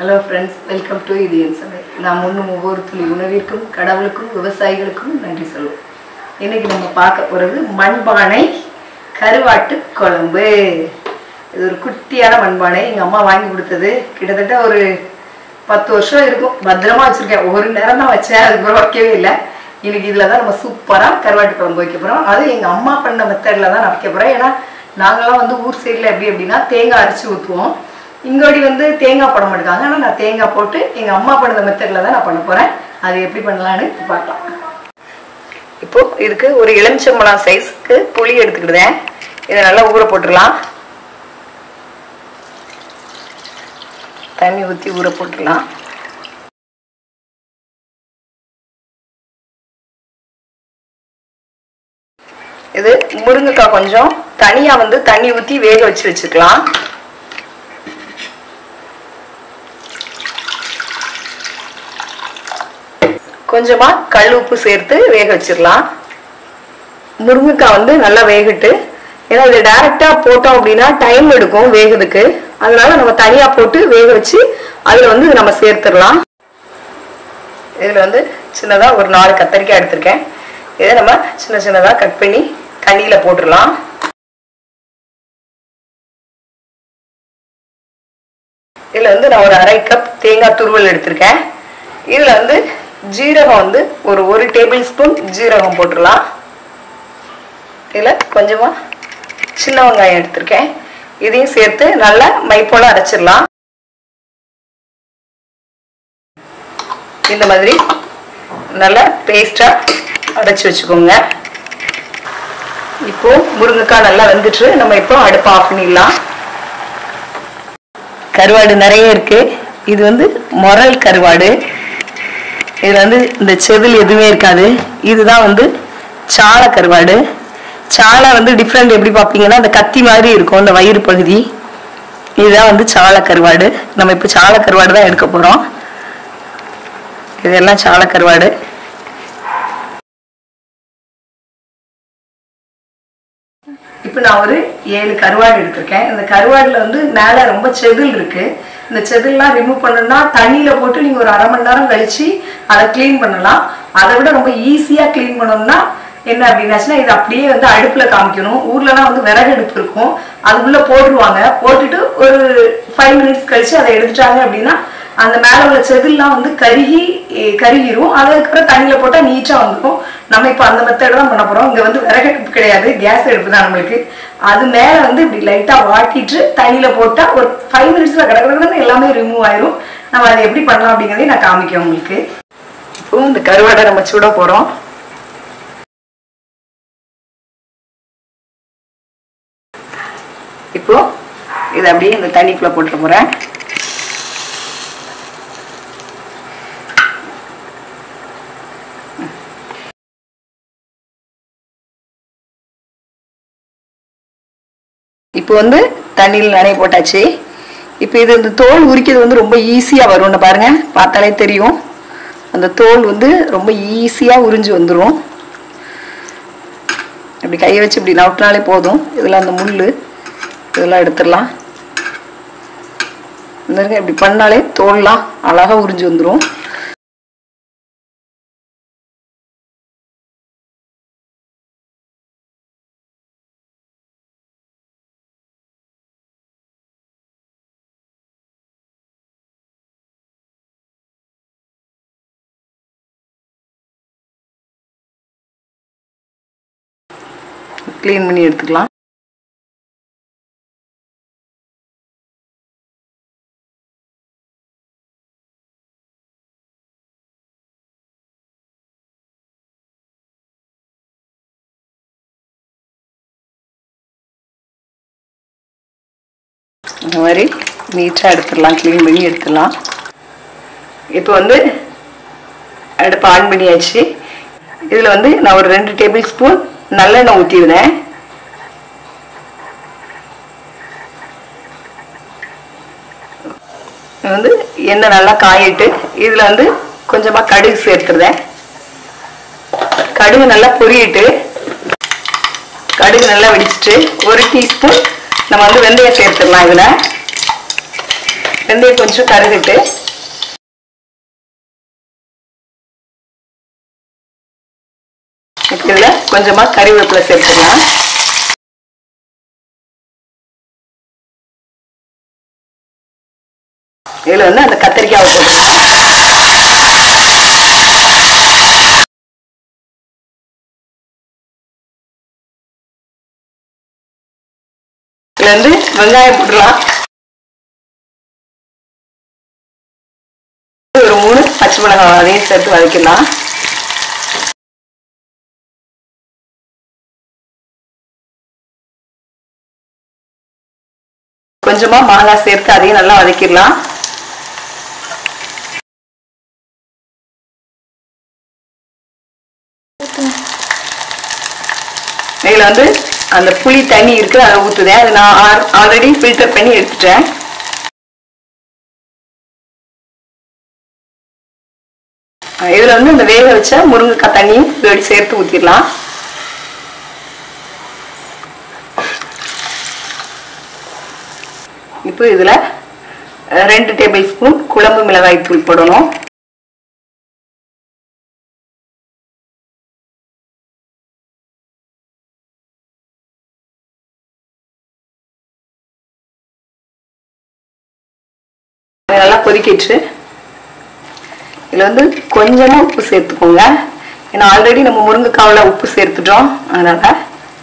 hello friends welcome to இது என் சமையல் நாம் உண்ணும் ஒவ்வொரு துளி உணவிற்கும் கடவுளுக்கும் விவசாயிகளுக்கும் நன்றி சொல்லுவோம் இன்னைக்கு நம்ம பார்க்க போகிறது மண்பானை கருவாட்டு குழம்பு இது ஒரு குட்டியான மண்பானை எங்கள் அம்மா வாங்கி கொடுத்தது கிட்டத்தட்ட ஒரு பத்து வருஷம் இருக்கும் பத்திரமா வச்சுருக்கேன் ஒரு நேரம் தான் வச்சேன் அதுக்கப்புறம் வைக்கவே இல்லை இன்னைக்கு இதில் தான் நம்ம சூப்பராக கருவாட்டு குழம்பு வைக்க போகிறோம் அது எங்கள் அம்மா பண்ண மெத்தடில் தான் நான் வைக்க போகிறேன் ஏன்னா நாங்களாம் வந்து ஊர் சைடில் எப்படி அப்படின்னா தேங்காய் அரைச்சி ஊற்றுவோம் இங்கோடி வந்து தேங்காய் போட மாட்டாங்க ஆனால் நான் தேங்காய் போட்டு எங்கள் அம்மா பண்ண மெத்தடில் தான் நான் பண்ண போகிறேன் அது எப்படி பண்ணலான்னு இப்ப பார்க்கலாம் இப்போ இதுக்கு ஒரு எலுமிச்சம்பழம் சைஸ்க்கு புளி எடுத்துக்கிடுதேன் இதை நல்லா ஊற போட்டுடலாம் தண்ணி ஊற்றி ஊற போட்டுடலாம் இது முருங்கைக்காய் கொஞ்சம் தனியாக வந்து தண்ணி ஊற்றி வேக வச்சு வச்சுக்கலாம் கொஞ்சமாக கல் உப்பு சேர்த்து வேக வச்சிடலாம் முருங்கைக்காய் வந்து நல்லா வேகட்டு ஏன்னா இது டைரெக்டாக போட்டோம் அப்படின்னா டைம் எடுக்கும் வேகுறதுக்கு அதனால நம்ம தனியாக போட்டு வேக வச்சு அதில் வந்து நம்ம சேர்த்துடலாம் இதில் வந்து சின்னதாக ஒரு நாலு கத்தரிக்காய் எடுத்திருக்கேன் இதை நம்ம சின்ன சின்னதாக கட் பண்ணி தண்ணியில் போட்டுடலாம் இதில் வந்து நான் ஒரு அரை கப் தேங்காய் துருவல் எடுத்திருக்கேன் இதில் வந்து ஜீரகம் வந்து ஒரு ஒரு டேபிள் ஸ்பூன் ஜீரகம் போட்டுடலாம் இதில் கொஞ்சமாக சின்ன வெங்காயம் எடுத்திருக்கேன் இதையும் சேர்த்து நல்லா மைப்போல அரைச்சிடலாம் இந்த மாதிரி நல்லா பேஸ்ட்டாக அரைச்சி வச்சுக்கோங்க இப்போ முருங்கைக்காய் நல்லா வந்துட்டு நம்ம இப்போ அடுப்பை ஆஃப் பண்ணிடலாம் கருவாடு நிறைய இருக்கு இது வந்து மொரல் கருவாடு இதில் வந்து இந்த செதில் எதுவுமே இருக்காது இதுதான் வந்து சாலை கருவாடு சாலை வந்து டிஃப்ரெண்ட் எப்படி பார்ப்பீங்கன்னா அந்த கத்தி மாதிரி இருக்கும் இந்த வயிறு பகுதி இதுதான் வந்து சாலை கருவாடு நம்ம இப்போ சாலை கருவாடு தான் எடுக்க போகிறோம் இதெல்லாம் சாலை கருவாடு இப்போ நான் ஒரு ஏழு கருவாடு எடுத்திருக்கேன் இந்த கருவாடில் வந்து மேலே ரொம்ப செதில் இருக்கு இந்த செதில்லாம் ரிமூவ் பண்ணணும்னா தண்ணியில் போட்டு நீங்கள் ஒரு அரை மணி நேரம் கழிச்சு அதை க்ளீன் பண்ணலாம் அதை விட ரொம்ப ஈஸியாக க்ளீன் பண்ணணும்னா என்ன அப்படின்னாச்சுன்னா இது அப்படியே வந்து அடுப்பில் காமிக்கணும் ஊர்லலாம் வந்து விறகு அடுப்பு இருக்கும் அதுக்குள்ளே போட்டுருவாங்க போட்டுட்டு ஒரு ஃபைவ் மினிட்ஸ் கழிச்சு அதை எடுத்துட்டாங்க அப்படின்னா அந்த மேலே உள்ள செதில்லாம் வந்து கருகி எ, கருகிரும் அதுக்கப்புறம் தண்ணியில் போட்டால் நீட்டாக வந்துடும் நம்ம இப்போ அந்த மெத்தட் தான் பண்ண போகிறோம் இங்கே வந்து விறகு அடுப்பு கிடையாது கேஸ் அடுப்பு தான் நம்மளுக்கு அது மேலே வந்து இப்படி லைட்டாக வாட்டிட்டு தண்ணியில் போட்டால் ஒரு ஃபைவ் மினிட்ஸில் கிடக்கிறதுன்னு எல்லாமே ரிமூவ் ஆயிரும் நம்ம அதை எப்படி பண்ணலாம் அப்படிங்கிறதையும் நான் காமிக்கிறேன் உங்களுக்கு இப்போ இந்த கருவாடை நம்ம சுட போகிறோம் இப்போ இதை அப்படியே இந்த தண்ணிக்குள்ளே போட்டுற போகிறேன் இப்போ வந்து தண்ணியில் நனைய போட்டாச்சு இப்போ இது இந்த தோல் உரிக்கிறது வந்து ரொம்ப ஈஸியாக வரும்னு பாருங்க பார்த்தாலே தெரியும் அந்த தோல் வந்து ரொம்ப ஈஸியாக உறிஞ்சு வந்துடும் இப்படி கையை வச்சு இப்படி நவுட்டினாலே போதும் இதில் அந்த முள் இதெல்லாம் எடுத்துடலாம் இந்த இருங்க இப்படி பண்ணாலே தோல்லாம் அழகாக உறிஞ்சு வந்துடும் க்ளீன் பண்ணி எடுத்துக்கலாம் இந்த மாதிரி நீட்டாக எடுத்துடலாம் க்ளீன் பண்ணி எடுத்துடலாம் இப்போ வந்து அடுப்பு ஆன் பண்ணியாச்சு இதில் வந்து நான் ஒரு ரெண்டு டேபிள் ஸ்பூன் நல்லெண்ணெய் ஊற்றிருந்தேன் வந்து எண்ணெய் நல்லா காயிட்டு இதில் வந்து கொஞ்சமாக கடுகு சேர்த்துருந்தேன் கடுகு நல்லா பொரியிட்டு கடுகு நல்லா வெடிச்சிட்டு ஒரு டீஸ்பூன் நம்ம வந்து வெந்தயம் சேர்த்துடலாம் இதில் வெந்தயம் கொஞ்சம் கருகட்டு இப்போ இதில் கொஞ்சமாக கறிவேப்பிலை சேர்த்துக்கலாம் இதில் வந்து அந்த கத்திரிக்காவை போட்டுக்கலாம் இதில் வந்து வெங்காயம் போட்டுடலாம் ஒரு மூணு பச்சை மிளகாய் அதையும் சேர்த்து வதக்கிடலாம் கொஞ்சமா மாங்காய் சேர்த்து அதையும் நல்லா வதக்கிடலாம் இதில் வந்து அந்த புளி தண்ணி இருக்கு அதை ஊற்றுதேன் அதை நான் ஆல்ரெடி ஃபில்டர் பண்ணி எடுத்துட்டேன் இதில் வந்து இந்த வேக வச்ச முருங்கைக்காய் தண்ணி இதோட சேர்த்து ஊற்றிடலாம் இப்போ இதில் ரெண்டு டேபிள் ஸ்பூன் குழம்பு மிளகாய் தூள் போடணும் நல்லா கொதிக்கிட்டு இதில் வந்து கொஞ்சமாக உப்பு சேர்த்துக்கோங்க ஏன்னா ஆல்ரெடி நம்ம முருங்கைக்காவில் உப்பு சேர்த்துட்டோம் அதனால்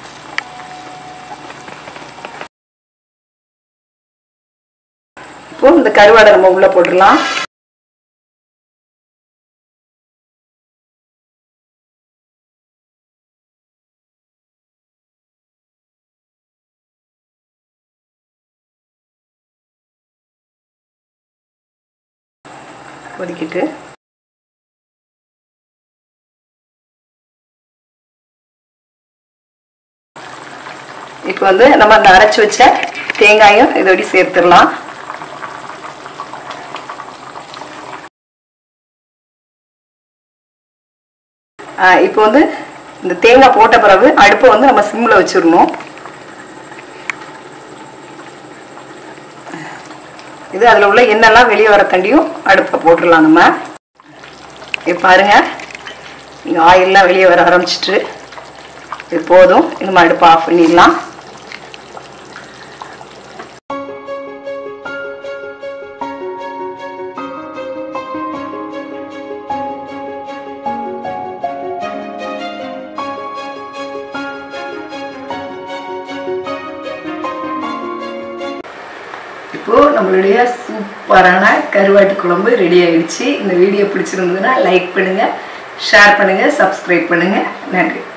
இப்போ இந்த கருவாடை நம்ம உள்ள போட்டுடலாம் கொதிக்கிட்டு இப்போ வந்து நம்ம அந்த அரைச்சி வச்ச தேங்காயும் இதோட சேர்த்துடலாம் இப்போ வந்து இந்த தேங்காய் போட்ட பிறகு அடுப்பை வந்து நம்ம சிம்மில் வச்சிடணும் இது அதில் உள்ள எண்ணெய்லாம் வெளியே வர தண்டியும் அடுப்பை போட்டுடலாம் நம்ம இப்போ பாருங்க இங்கே ஆயிலெலாம் வெளியே வர ஆரம்பிச்சிட்டு இது போதும் நம்ம அடுப்பை ஆஃப் பண்ணிடலாம் இப்போ நம்மளுடைய சூப்பரான கருவாட்டு குழம்பு ரெடி ஆயிடுச்சு இந்த வீடியோ பிடிச்சிருந்ததுன்னா லைக் பண்ணுங்க ஷேர் பண்ணுங்க சப்ஸ்கிரைப் பண்ணுங்க நன்றி